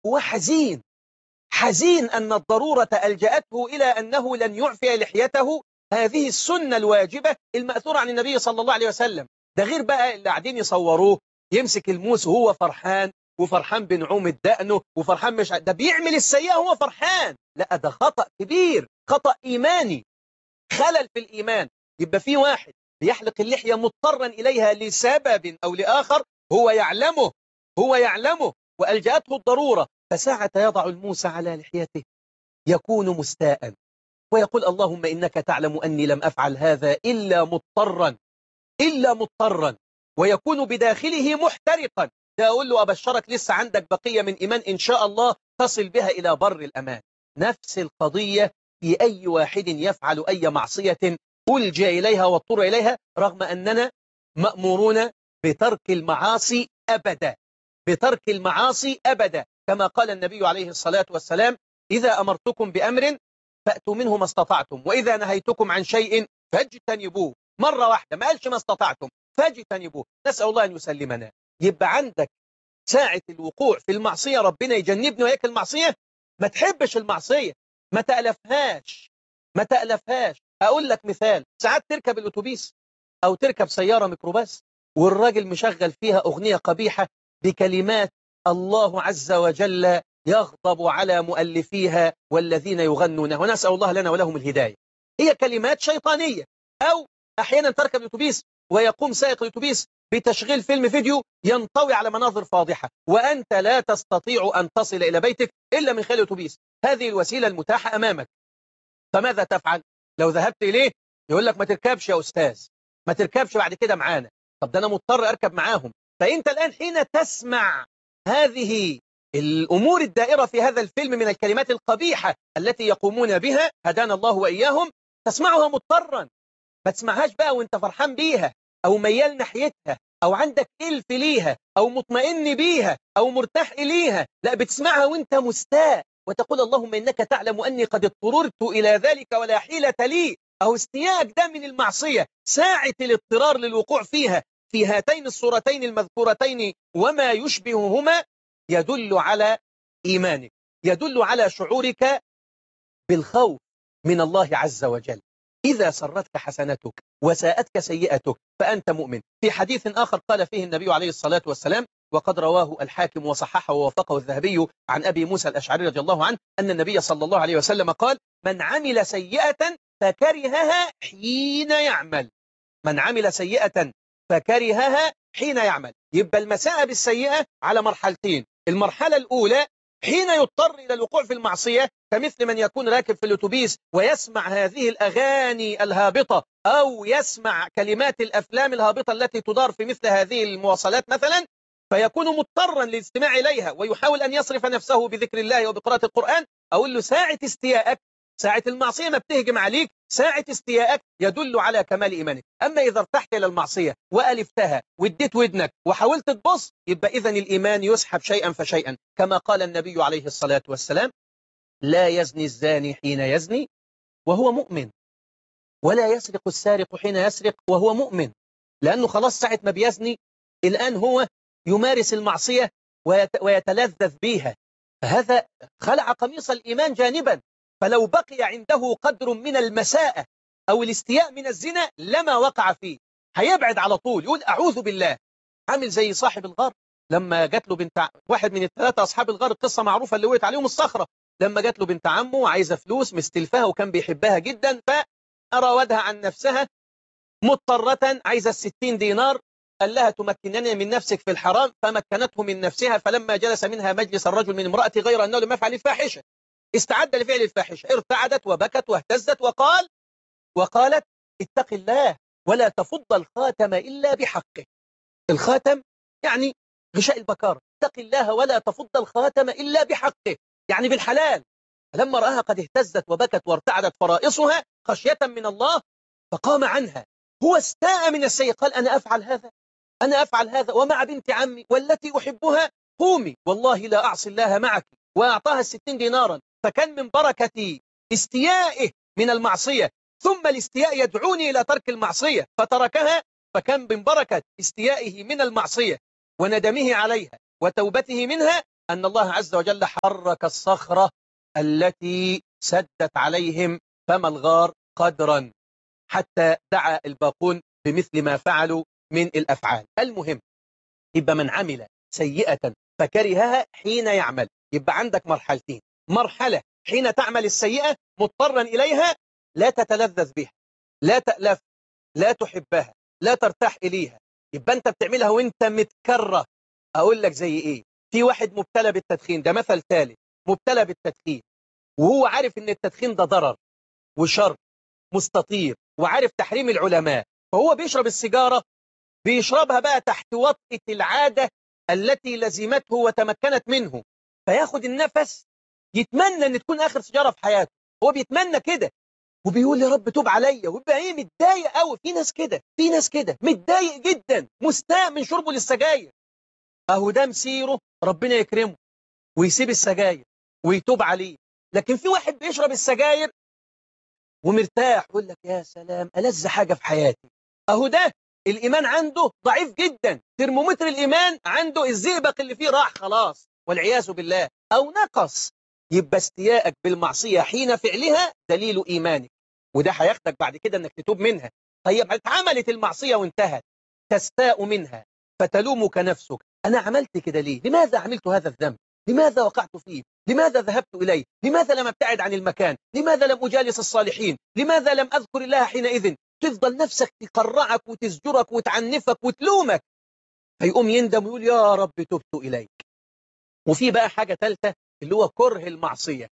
هو حزين حزين أن الضرورة ألجأته إلى أنه لن يعفي لحيته هذه السنة الواجبة المأثورة عن النبي صلى الله عليه وسلم ده غير بقى اللي قاعدين يصوروه يمسك الموس وهو فرحان وفرحان بنعوم الدقنه وفرحان مش ده بيعمل السيئة وهو فرحان لا ده خطأ كبير خطأ إيماني خلل في الإيمان يبقى في واحد بيحلق اللحية مضطرا إليها لسبب أو لآخر هو يعلمه هو يعلمه وألجأته الضرورة فساعة يضع الموس على لحيته يكون مستاء ويقول اللهم إنك تعلم أني لم أفعل هذا إلا مضطرا إلا مضطرا ويكون بداخله محترقا ده أقول له أبشرك لسه عندك بقية من إيمان إن شاء الله تصل بها إلى بر الأمان نفس القضية في أي واحد يفعل أي معصية ألجأ إليها واضطر إليها رغم أننا مأمورون بترك المعاصي أبدا بترك المعاصي أبدا كما قال النبي عليه الصلاة والسلام إذا أمرتكم بأمر فأتوا منه ما استطعتم وإذا نهيتكم عن شيء فاجتنبوه مرة واحدة ما قالش ما استطعتم فاجتنبوه نسأل الله أن يسلمنا يبقى عندك ساعة الوقوع في المعصية ربنا يجنبنا وياك المعصية ما تحبش المعصية ما تألفهاش ما تألفهاش أقول لك مثال ساعات تركب الأتوبيس أو تركب سيارة ميكروباص والراجل مشغل فيها أغنية قبيحة بكلمات الله عز وجل يغضب على مؤلفيها والذين يغنونها ونسأل الله لنا ولهم الهداية هي كلمات شيطانية أو أحيانا تركب الأتوبيس ويقوم سائق الأتوبيس بتشغيل فيلم فيديو ينطوي على مناظر فاضحة وأنت لا تستطيع أن تصل إلى بيتك إلا من خلال الأتوبيس هذه الوسيلة المتاحة أمامك فماذا تفعل؟ لو ذهبت إليه يقول لك ما تركبش يا أستاذ ما تركبش بعد كده معانا طب ده أنا مضطر أركب معاهم فأنت الآن حين تسمع هذه الأمور الدائرة في هذا الفيلم من الكلمات القبيحة التي يقومون بها هدانا الله وإياهم تسمعها مضطرا ما تسمعهاش بقى وانت فرحان بيها أو ميال ناحيتها أو عندك إلف ليها أو مطمئن بيها أو مرتاح إليها لا بتسمعها وانت مستاء وتقول اللهم إنك تعلم أني قد اضطررت إلى ذلك ولا حيلة لي أو استياك ده من المعصية ساعة الاضطرار للوقوع فيها في هاتين الصورتين المذكورتين وما يشبههما يدل على إيمانك يدل على شعورك بالخوف من الله عز وجل إذا سرتك حسنتك وساءتك سيئتك فأنت مؤمن في حديث آخر قال فيه النبي عليه الصلاة والسلام وقد رواه الحاكم وصححه ووافقه الذهبي عن أبي موسى الأشعري رضي الله عنه أن النبي صلى الله عليه وسلم قال من عمل سيئة فكرهها حين يعمل من عمل سيئة فكرهها حين يعمل يبقى المساء بالسيئة على مرحلتين المرحلة الأولى حين يضطر إلى الوقوع في المعصية كمثل من يكون راكب في الأتوبيس ويسمع هذه الأغاني الهابطة أو يسمع كلمات الأفلام الهابطة التي تدار في مثل هذه المواصلات مثلا فيكون مضطرا للاستماع إليها ويحاول أن يصرف نفسه بذكر الله وبقراءة القرآن أقول له ساعة استياءك ساعة المعصية ما بتهجم عليك ساعة استياءك يدل على كمال إيمانك أما إذا ارتحت إلى المعصية وألفتها واديت ودنك وحاولت تبص يبقى إذا الإيمان يسحب شيئا فشيئا كما قال النبي عليه الصلاة والسلام لا يزني الزاني حين يزني وهو مؤمن ولا يسرق السارق حين يسرق وهو مؤمن لأنه خلاص ساعة ما بيزني الآن هو يمارس المعصية ويتلذذ بها فهذا خلع قميص الإيمان جانبا فلو بقي عنده قدر من المساءة أو الاستياء من الزنا لما وقع فيه هيبعد على طول يقول أعوذ بالله عامل زي صاحب الغار لما جات له بنت واحد من الثلاثة أصحاب الغار القصة معروفة اللي وقت عليهم الصخرة لما جات له بنت عمه عايزة فلوس مستلفها وكان بيحبها جدا فأراودها عن نفسها مضطرة عايزة الستين دينار قال لها تمكنني من نفسك في الحرام فمكنته من نفسها فلما جلس منها مجلس الرجل من امرأة غير أنه لم يفعل الفاحشة استعد لفعل الفاحشة ارتعدت وبكت واهتزت وقال وقالت اتق الله ولا تفض الخاتم إلا بحقه الخاتم يعني غشاء البكار اتق الله ولا تفض الخاتم إلا بحقه يعني بالحلال فلما رآها قد اهتزت وبكت وارتعدت فرائصها خشية من الله فقام عنها هو استاء من السيء قال أنا أفعل هذا أنا أفعل هذا ومع بنت عمي والتي أحبها قومي والله لا أعصي الله معك وأعطاها الستين دينارا فكان من بركة استيائه من المعصية ثم الاستياء يدعوني إلى ترك المعصية فتركها فكان من بركة استيائه من المعصية وندمه عليها وتوبته منها أن الله عز وجل حرك الصخرة التي سدت عليهم فم الغار قدرا حتى دعا الباقون بمثل ما فعلوا من الأفعال المهم يبقى من عمل سيئة فكرهها حين يعمل يبقى عندك مرحلتين مرحلة حين تعمل السيئة مضطرا إليها لا تتلذذ بها لا تألف لا تحبها لا ترتاح إليها يبقى أنت بتعملها وانت متكره أقول لك زي إيه في واحد مبتلى بالتدخين ده مثل ثالث مبتلى بالتدخين وهو عارف ان التدخين ده ضرر وشر مستطير وعارف تحريم العلماء فهو بيشرب السيجارة بيشربها بقى تحت وطئة العادة التي لزمته وتمكنت منه فياخد النفس يتمنى ان تكون اخر سيجارة في حياته هو بيتمنى كده وبيقول يا رب توب عليا ويبقى ايه متضايق قوي في ناس كده في ناس كده متضايق جدا مستاء من شربه للسجاير اهو ده مسيره ربنا يكرمه ويسيب السجاير ويتوب عليه لكن في واحد بيشرب السجاير ومرتاح يقول لك يا سلام ألذ حاجة في حياتي أهو ده الإيمان عنده ضعيف جدا ترمومتر الإيمان عنده الزئبق اللي فيه راح خلاص والعياذ بالله أو نقص يبقى استياءك بالمعصية حين فعلها دليل إيمانك وده هياخدك بعد كده انك تتوب منها طيب اتعملت المعصية وانتهت تستاء منها فتلومك نفسك أنا عملت كده ليه لماذا عملت هذا الذنب لماذا وقعت فيه لماذا ذهبت إليه لماذا لم أبتعد عن المكان لماذا لم أجالس الصالحين لماذا لم أذكر الله حينئذ تفضل نفسك تقرعك وتزجرك وتعنفك وتلومك فيقوم يندم ويقول يا رب تبت إليك وفي بقى حاجة ثالثة اللي هو كره المعصية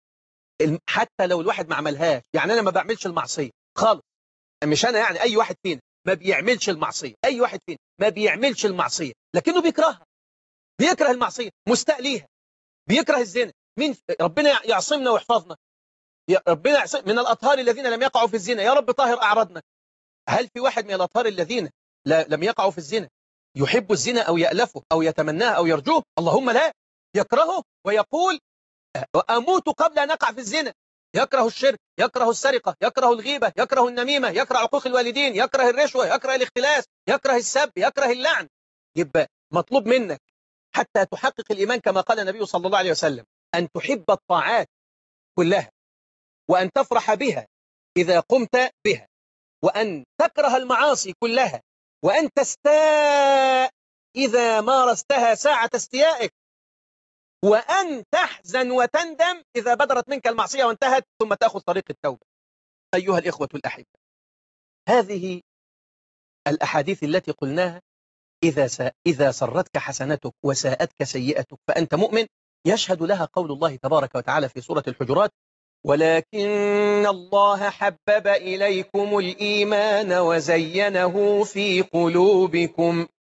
حتى لو الواحد ما عملهاش يعني أنا ما بعملش المعصية خالص مش أنا يعني أي واحد فينا ما بيعملش المعصية أي واحد فينا ما بيعملش المعصية لكنه بيكرهها بيكره المعصية مستاء ليها بيكره الزنا مين ربنا يعصمنا ويحفظنا يا ربنا يعصم من الأطهار الذين لم يقعوا في الزنا يا رب طاهر أعرضنا هل في واحد من الأطهار الذين لم يقعوا في الزنا يحب الزنا أو يألفه أو يتمناه أو يرجوه اللهم لا يكرهه ويقول أموت قبل أن أقع في الزنا يكره الشرك يكره السرقة يكره الغيبة يكره النميمة يكره عقوق الوالدين يكره الرشوة يكره الاختلاس يكره السب يكره اللعن يبقى مطلوب منك حتى تحقق الإيمان كما قال النبي صلى الله عليه وسلم أن تحب الطاعات كلها وأن تفرح بها إذا قمت بها وأن تكره المعاصي كلها وأن تستاء إذا مارستها ساعة استيائك وأن تحزن وتندم إذا بدرت منك المعصية وانتهت ثم تأخذ طريق التوبة أيها الإخوة الأحبة هذه الأحاديث التي قلناها إذا, س... إذا سرتك حسنتك وساءتك سيئتك فأنت مؤمن يشهد لها قول الله تبارك وتعالى في سورة الحجرات ولكن الله حبب إليكم الإيمان وزينه في قلوبكم